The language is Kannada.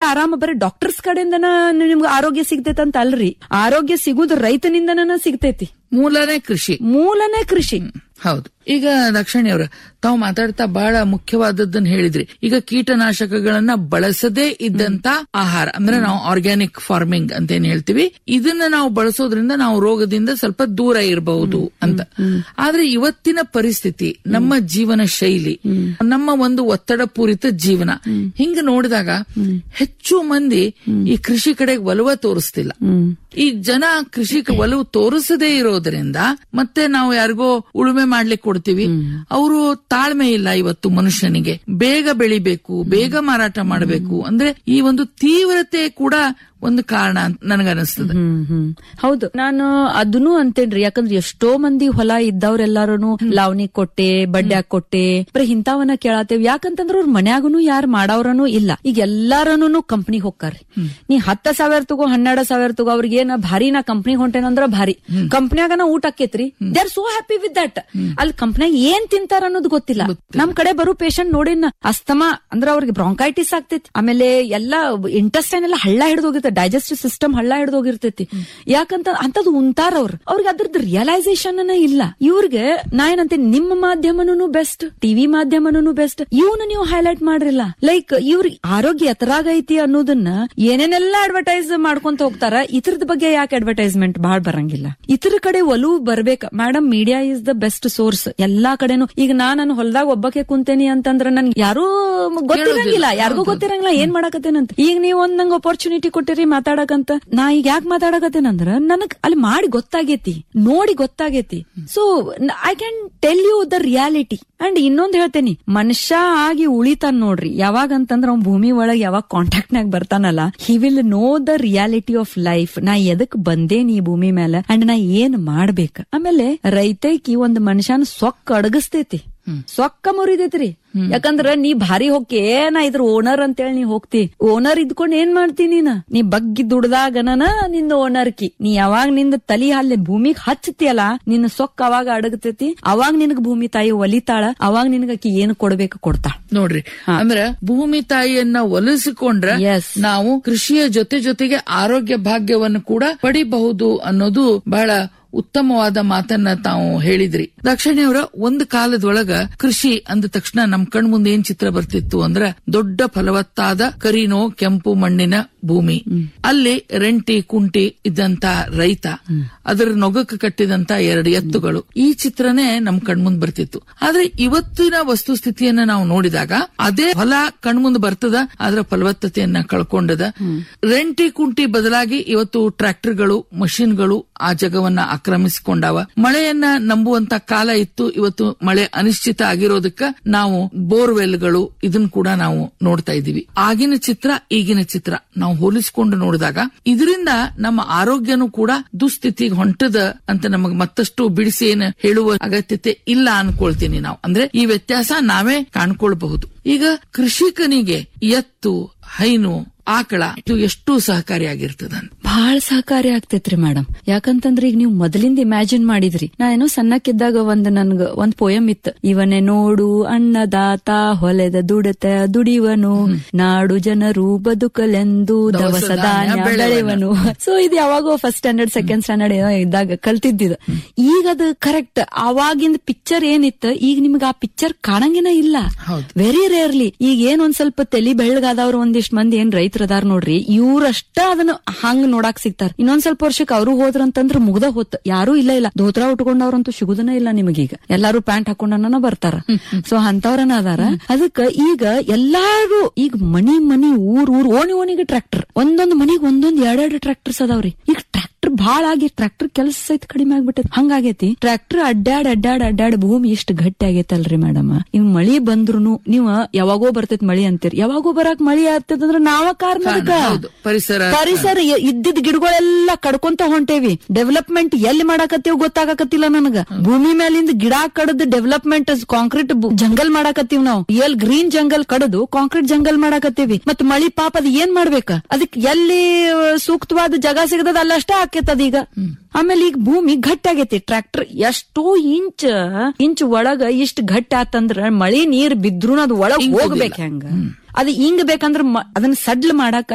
ಆರಾಮ ಬರೀ ಡಾಕ್ಟರ್ಸ್ ಕಡೆಯಿಂದನ ನಿಮ್ಗೆ ಆರೋಗ್ಯ ಸಿಗ್ತೈತೆ ಅಂತ ಅಲ್ರಿ ಆರೋಗ್ಯ ಸಿಗುದು ರೈತನಿಂದನ ಸಿಗ್ತೈತಿ ಮೂಲನೇ ಕೃಷಿ ಮೂಲನೇ ಕೃಷಿ ಹೌದು ಈಗ ದಕ್ಷಿಣಿ ಅವರ ತಾವು ಮಾತಾಡ್ತಾ ಬಹಳ ಮುಖ್ಯವಾದದ್ದನ್ನ ಹೇಳಿದ್ರಿ ಈಗ ಕೀಟನಾಶಕಗಳನ್ನ ಬಳಸದೇ ಇದ್ದಂತ ಆಹಾರ ಅಂದ್ರೆ ನಾವು ಆರ್ಗ್ಯಾನಿಕ್ ಫಾರ್ಮಿಂಗ್ ಅಂತ ಏನ್ ಹೇಳ್ತೀವಿ ಇದನ್ನ ನಾವು ಬಳಸೋದ್ರಿಂದ ನಾವು ರೋಗದಿಂದ ಸ್ವಲ್ಪ ದೂರ ಇರಬಹುದು ಅಂತ ಆದ್ರೆ ಇವತ್ತಿನ ಪರಿಸ್ಥಿತಿ ನಮ್ಮ ಜೀವನ ಶೈಲಿ ನಮ್ಮ ಒಂದು ಒತ್ತಡ ಪೂರಿತ ಜೀವನ ಹಿಂಗ ನೋಡಿದಾಗ ಹೆಚ್ಚು ಮಂದಿ ಈ ಕೃಷಿ ಕಡೆಗೆ ಒಲವ ತೋರಿಸ್ತಿಲ್ಲ ಈ ಜನ ಕೃಷಿ ಒಲವು ತೋರಿಸದೇ ಇರೋದ್ರಿಂದ ಮತ್ತೆ ನಾವು ಯಾರಿಗೋ ಉಳುಮೆ ಮಾಡ್ಲಿಕ್ಕೆ ಕೊಡ್ತೀವಿ ಅವರು ತಾಳ್ಮೆ ಇಲ್ಲ ಇವತ್ತು ಮನುಷ್ಯನಿಗೆ ಬೇಗ ಬೆಳಿಬೇಕು ಬೇಗ ಮಾರಾಟ ಮಾಡಬೇಕು ಅಂದ್ರೆ ಈ ಒಂದು ತೀವ್ರತೆ ಕೂಡ ಒಂದು ಕಾರಣ ಅಂತ ನನಗನಿಸ್ತದೆ ಹ್ಮ್ ಹ್ಮ್ ಹೌದು ನಾನು ಅದನ್ನು ಅಂತೇನ್ರಿ ಯಾಕಂದ್ರೆ ಎಷ್ಟೋ ಮಂದಿ ಹೊಲ ಇದ್ದವ್ರೆಲ್ಲಾರು ಲಾವಣಿ ಕೊಟ್ಟೆ ಬಡ್ಡ್ಯಾಗ ಕೊಟ್ಟೆ ಬರೀ ಇಂತಾವನ್ನ ಕೇಳತ್ತೇವ್ ಯಾಕಂತಂದ್ರ ಅವ್ರ ಮನ್ಯಾಗನು ಯಾರು ಮಾಡವ್ರನು ಇಲ್ಲ ಈಗ ಎಲ್ಲಾರನು ಕಂಪ್ನಿಗ್ ಹೋಗ್ತಾರ್ರಿ ನೀ ಹತ್ತ ಸಾವಿರ ತಗೋ ಹನ್ನೆರಡು ಸಾವಿರ ತಗೋ ಅವ್ರಿಗೆ ಏನ ಭಾರಿ ನಾ ಕಂಪ್ನಿಗ್ ಹೊಂಟೇನಂದ್ರ ಭಾರಿ ಕಂಪ್ನ್ಯಾಗ ಊಟ ಆಕೇತ್ರಿ they are so happy with that ಅಲ್ಲಿ ಕಂಪ್ನ್ಯಾಗ ಏನ್ ತಿಂತಾರ ಅನ್ನೋದು ಗೊತ್ತಿಲ್ಲ ನಮ್ ಕಡೆ ಬರೋ ಪೇಷಂಟ್ ನೋಡಿನ ಅಸ್ತಮಾ ಅಂದ್ರ ಅವ್ರಿಗೆ ಬ್ರಾಂಕೈಟಿಸ್ ಆಗ್ತೈತಿ ಆಮೇಲೆ ಎಲ್ಲಾ ಇಂಟೆಸ್ಟೈನ್ ಎಲ್ಲ ಹಳ್ಳ ಹಿಡಿದು ಹೋಗಿರ್ತೈತಿ ಡೈಜೆಸ್ಟಿವ್ ಸಿಸ್ಟಮ್ ಹಳ್ಳ ಹಿಡಿದು ಹೋಗಿರ್ತೈತಿ ಯಾಕಂತ ಅಂತದ್ ಉಂತಾರ ಅವ್ರು ಅವ್ರಿಗೆ ಅದ್ರದ್ದು ರಿಯಲೈಸೇಷನ್ ಇಲ್ಲ ಇವ್ರಿಗೆ ನಾ ಏನಂತೆ ನಿಮ್ಮ ಮಾಧ್ಯಮನೂ ಬೆಸ್ಟ್ ಟಿವಿ ಮಾಧ್ಯಮನೂ ಬೆಸ್ಟ್ ಇವನು ನೀವು ಹೈಲೈಟ್ ಮಾಡ್ರಿಲ್ಲ ಲೈಕ್ ಇವ್ರಿಗೆ ಆರೋಗ್ಯ ಎತ್ತರಾಗೈತಿ ಅನ್ನೋದನ್ನ ಏನೇನೆಲ್ಲ ಅಡ್ವರ್ಟೈಸ್ ಮಾಡ್ಕೊಂತ ಹೋಗ್ತಾರ ಇತರದ ಬಗ್ಗೆ ಯಾಕೆ ಅಡ್ವರ್ಟೈಸ್ಮೆಂಟ್ ಬಾಳ್ ಬರಂಗಿಲ್ಲ ಇತರ ಕಡೆ ಒಲವು ಬರ್ಬೇಕ madam media is the best source ಎಲ್ಲಾ ಕಡೆನು ಈಗ ನಾ ನನ್ನ ಹೊಲದಾಗ ಒಬ್ಬಕ್ಕೆ ಕುಂತೇನಿ ಅಂತಂದ್ರ ನನ್ಗೆ ಯಾರೂ ಗೊತ್ತಿರಂಗಿಲ್ಲ ಯಾರಿಗೂ ಗೊತ್ತಿರಂಗಿಲ್ಲ ಏನ್ ಮಾಡಕತ್ತೇನಂತ ಈಗ ನೀವು ಒಂದ್ ನಂಗೆ ಅಪರ್ಚುನಿಟಿ ಕೊಟ್ಟಿರಿ ಮಾತಾಡಕಂತ ನಾ ಈಗ ಯಾಕೆ ಮಾತಾಡಕತ್ತೇನಂದ್ರ ನನಗ್ ಅಲ್ಲಿ ಮಾಡಿ ಗೊತ್ತಾಗೇತಿ ನೋಡಿ ಗೊತ್ತಾಗೇತಿ so I can tell you the reality and ಇನ್ನೊಂದ್ ಹೇಳ್ತೇನಿ ಮನುಷ್ಯ ಆಗಿ ಉಳಿತಾನ್ ನೋಡ್ರಿ ಯಾವಾಗ ಅಂತಂದ್ರ ಅವ್ನ್ ಭೂಮಿ ಒಳಗ್ ಯಾವಾಗ ಕಾಂಟ್ಯಾಕ್ಟ್ ನಾಗ ಬರ್ತಾನಲ್ಲ he will know the reality of life ನಾ ಎದಕ್ ಬಂದೇನಿ ಈ ಭೂಮಿ ಮೇಲೆ ಅಂಡ್ ನಾ ಏನ್ ಮಾಡ್ಬೇಕ ಆಮೇಲೆ ರೈತೈಕಿ ಒಂದ್ ಮನುಷ್ಯನ ಸೊಕ್ಕ ಅಡಗಿಸ್ತೈತಿ ಸೊಕ್ಕ ಮುರಿದೈತ್ರಿ ಯಾಕಂದ್ರ ನೀ ಭಾರಿ ಹೋಗಿ ನಾ ಇದ್ರ ಓನರ್ ಅಂತೇಳಿ ನೀ ಹೋಗ್ತಿ ಓನರ್ ಇದ್ಕೊಂಡ್ ಏನ್ ಮಾಡ್ತಿ ನೀನ ನೀ ಬಗ್ಗಿ ದುಡ್ದಾಗನ ನಿಂದ ಓನರ್ ಕಿ ನೀ ಯಾವಾಗ ನಿಂದ ತಲಿ ಅಲ್ಲಿ ಭೂಮಿಗ್ ಹಚ್ಚತಿಯಲ್ಲ ನಿನ್ನ ಸೊಕ್ಕ ಅವಾಗ ಅಡಗತೈತಿ ಅವಾಗ ನಿನಗ ಭೂಮಿ ತಾಯಿ ಒಲಿತಾಳ ಅವಾಗ ನಿನಗ ಆಕಿ ಏನ್ ಕೊಡ್ಬೇಕು ಕೊಡ್ತಾಳ ನೋಡ್ರಿ ಅಂದ್ರ ಭೂಮಿ ತಾಯಿಯನ್ನ ಒಲಿಸಿಕೊಂಡ್ರೆ Yes. ನಾವು ಕೃಷಿಯ ಜೊತೆ ಜೊತೆಗೆ ಆರೋಗ್ಯ ಭಾಗ್ಯವನ್ನು ಕೂಡ ಪಡಿಬಹುದು ಅನ್ನೋದು ಬಹಳ ಉತ್ತಮವಾದ ಮಾತನ್ನ ತಾವು ಹೇಳಿದ್ರಿ ದಕ್ಷಿಣಿಯವರ ಒಂದು ಕಾಲದೊಳಗ ಕೃಷಿ ಅಂದ ತಕ್ಷಣ ನಮ್ ಕಣ್ ಮುಂದೆ ಏನ್ ಚಿತ್ರ ಬರ್ತಿತ್ತು ಅಂದ್ರ ದೊಡ್ಡ ಫಲವತ್ತಾದ ಕರಿನೋ ಕೆಂಪು ಮಣ್ಣಿನ ಭೂಮಿ ಅಲ್ಲಿ ರೆಂಟಿ ಕುಂಟಿ ಇದ್ದಂತ ರೈತ ಅದರ ನೊಗಕ್ಕೆ ಕಟ್ಟಿದಂತ ಎರಡು ಎತ್ತುಗಳು ಈ ಚಿತ್ರನೇ ನಮ್ ಕಣ್ಮುಂದ್ ಬರ್ತಿತ್ತು ಆದ್ರೆ ಇವತ್ತಿನ ವಸ್ತುಸ್ಥಿತಿಯನ್ನ ನಾವು ನೋಡಿದಾಗ ಅದೇ ಹೊಲ ಕಣ್ಮುಂದ್ ಬರ್ತದ ಅದರ ಫಲವತ್ತತೆಯನ್ನ ಕಳ್ಕೊಂಡದ ರೆಂಟಿ ಕುಂಟಿ ಬದಲಾಗಿ ಇವತ್ತು ಟ್ರ್ಯಾಕ್ಟರ್ಗಳು ಮಷಿನ್ಗಳು ಆ ಜಗವನ್ನ ಆಕ್ರಮಿಸಿಕೊಂಡಾವ ಮಳೆಯನ್ನ ನಂಬುವಂತ ಕಾಲ ಇತ್ತು ಇವತ್ತು ಮಳೆ ಅನಿಶ್ಚಿತ ಆಗಿರೋದಕ್ಕ ನಾವು ಬೋರ್ವೆಲ್ಗಳು ಇದನ್ನ ಕೂಡ ನಾವು ನೋಡ್ತಾ ಇದೀವಿ ಆಗಿನ ಚಿತ್ರ ಈಗಿನ ಚಿತ್ರ ನಾವು ಹೋಲಿಸಿಕೊಂಡು ನೋಡಿದಾಗ ಇದರಿಂದ ನಮ್ಮ ಆರೋಗ್ಯನೂ ಕೂಡ ದುಸ್ಥಿತಿಗೆ ಹೊಂಟದ ಅಂತ ನಮಗ್ ಮತ್ತಷ್ಟು ಬಿಡಿಸಿ ಏನ್ ಹೇಳುವ ಅಗತ್ಯತೆ ಇಲ್ಲ ಅನ್ಕೊಳ್ತೀನಿ ನಾವು ಅಂದ್ರೆ ಈ ವ್ಯತ್ಯಾಸ ನಾವೇ ಕಾಣ್ಕೊಳ್ಬಹುದು ಈಗ ಕೃಷಿಕನಿಗೆ ಎತ್ತು ಹೈನು ಆಕಳ ಇದು ಎಷ್ಟು ಸಹಕಾರಿಯಾಗಿರ್ತದ ಬಹಳ ಸಹಕಾರಿ ಆಗ್ತೈತ್ರಿ ಮೇಡಮ್ ಯಾಕಂತಂದ್ರ ಈಗ ನೀವು ಮೊದಲಿಂದ ಇಮ್ಯಾಜಿನ್ ಮಾಡಿದ್ರಿ ನಾ ಏನೋ ಸಣ್ಣಕ್ಕಿದ್ದಾಗ ಒಂದ್ ನನ್ಗ ಒಂದ್ ಪೋಯಮ್ ಇತ್ತು ಇವನೇ ನೋಡು ಅನ್ನದಾತ ಹೊಲೆದ ದುಡತ ದುಡಿವನು ನಾಡು ಜನರು ಬದುಕಲೆಂದು ದವಸ ಧಾನ್ಯ ಬೆಳೆವನು ಸೊ ಇದು ಯಾವಾಗೋ ಫಸ್ಟ್ ಸ್ಟ್ಯಾಂಡರ್ಡ್ ಸೆಕೆಂಡ್ ಸ್ಟ್ಯಾಂಡರ್ಡ್ ಏನೋ ಇದ್ದಾಗ ಕಲ್ತಿದ್ದಿದ ಈಗ ಅದು ಕರೆಕ್ಟ್ ಅವಾಗಿಂದ ಪಿಕ್ಚರ್ ಏನಿತ್ತು ಈಗ ನಿಮ್ಗೆ ಆ ಪಿಕ್ಚರ್ ಕಾಣಂಗಿನ ಇಲ್ಲ ಹೌದು. ವೆರಿ ರೇರ್ಲಿ ಈಗ ಏನ್ ಒಂದ್ ಸ್ವಲ್ಪ ತಲಿ ಬೆಳ್ಳಗಾದವ್ರು ಒಂದಿಷ್ಟ್ ಮಂದಿ ಏನ್ ರೈತರು ಅದಾರ ನೋಡ್ರಿ ಇವ್ರಷ್ಟ ಅದನ್ನ ಹಂಗ್ ನೋಡಾಕ್ ಸಿಗ್ತಾರ ಇನ್ನೊಂದ್ ಸ್ವಲ್ಪ ವರ್ಷಕ್ಕೆ ಅವರು ಹೋದ್ರಂತಂದ್ರ ಮುಗ್ದ ಹೊತ್ ಯಾರು ಇಲ್ಲ ಇಲ್ಲ ಧೋತ್ರ ಉಟ್ಕೊಂಡವ್ರಂತೂ ಸಿಗುದನ ಇಲ್ಲ ನಿಮಗೀಗ ಎಲ್ಲಾರು ಪ್ಯಾಂಟ್ ಹಾಕೊಂಡನ ಬರ್ತಾರ ಸೊ ಅಂತವ್ರನ ಅದಾರ ಅದಕ್ಕ ಈಗ ಎಲ್ಲಾರು ಈಗ ಮನಿ ಮನಿ ಊರ್ ಊರ್ ಓಣಿ ಓಣಿಗೆ ಟ್ರ್ಯಾಕ್ಟರ್ ಒಂದೊಂದ್ ಮನಿಗ್ ಒಂದೊಂದ್ ಎರಡೆರಡು ಟ್ರ್ಯಾಕ್ಟರ್ಸ್ ಅದಾವ್ರಿ ಈಗ ಟ್ರ್ಯಾಕ್ಟರ್ ಭಾಳ ಆಗಿ ಟ್ರ್ಯಾಕ್ಟರ್ ಕೆಲಸ ಸಹಿತ ಕಡಿಮೆ ಆಗ್ಬಿಟ್ಟೈತಿ ಹಂಗಾಗೈತಿ ಟ್ರ್ಯಾಕ್ಟರ್ ಅಡ್ಡಾಡ್ ಅಡ್ಡಾಡ್ ಅಡ್ಡಾಡ್ ಭೂಮಿ ಇಷ್ಟ ಗಟ್ಟಿ ಆಗೈತಲ್ರಿ ಮೇಡಮ್ ಇವ್ ಮಳಿ ಬಂದ್ರುನು ನೀವ್ ಯಾವಾಗೋ ಬರ್ತೈತ್ ಮಳಿ ಅಂತೀರಿ ಯಾವಾಗೋ ಬರಾಕ್ ಮಳಿ ಆಗ್ತದಂದ್ರ ನಾವ ಕಾರಣ ಅದಕ್ಕ. ಹೌದು ಪರಿಸರ ಪರಿಸರ ಎ- ಇದ್ದಿದ್ ಗಿಡಗಳೆಲ್ಲ ಕಡ್ಕೊಂತ ಹೊಂಟೇವಿ ಡೆವಲಪ್ಮೆಂಟ್ ಎಲ್ಲಿ ಮಾಡಾಕತ್ತೀವಿ ಗೊತ್ತಾಗಕತ್ತಿಲ್ಲ ನನಗ ಭೂಮಿ ಮೇಲಿಂದ ಗಿಡ ಕಡದ್ ಡೆವಲಪ್ಮೆಂಟ್ ಕಾಂಕ್ರೀಟ್ ಜಂಗಲ್ ಮಾಡಾಕತ್ತೀವಿ ನಾವು ಎಲ್ ಗ್ರೀನ್ ಜಂಗಲ್ ಕಡದು ಕಾಂಕ್ರೀಟ್ ಜಂಗಲ್ ಮಾಡಾಕತ್ತೀವಿ ಮತ್ ಮಳಿ ಪಾಪ ಅದ್ ಏನ್ ಮಾಡ್ಬೇಕ ಅದಕ್ ಎಲ್ಲಿ ಆ, ಸೂಕ್ತವಾದ ಜಾಗ ಸಿಗದದ ಅಲ್ಲಷ್ಟ ಆಕೇತದ ಈಗ ಆಮೇಲೆ ಈಗ ಭೂಮಿ ಗಟ್ಟಾಗೈತಿ ಟ್ರ್ಯಾಕ್ಟರ್ ಎಷ್ಟೋ ಇಂಚ್ ಇಂಚ್ ಒಳಗ ಇಷ್ಟ ಗಟ್ಟಿ ಆತಂದ್ರ ಮಳಿ ನೀರ್ ಬಿದ್ರು ಅದು ಒಳಗ್ ಹೋಗ್ಬೇಕು ಹೆಂಗ ಅದು ಹಿಂಗ್ ಬೇಕಂದ್ರ ಮ- ಅದನ್ನ ಸಡ್ಲ್ ಮಾಡಾಕ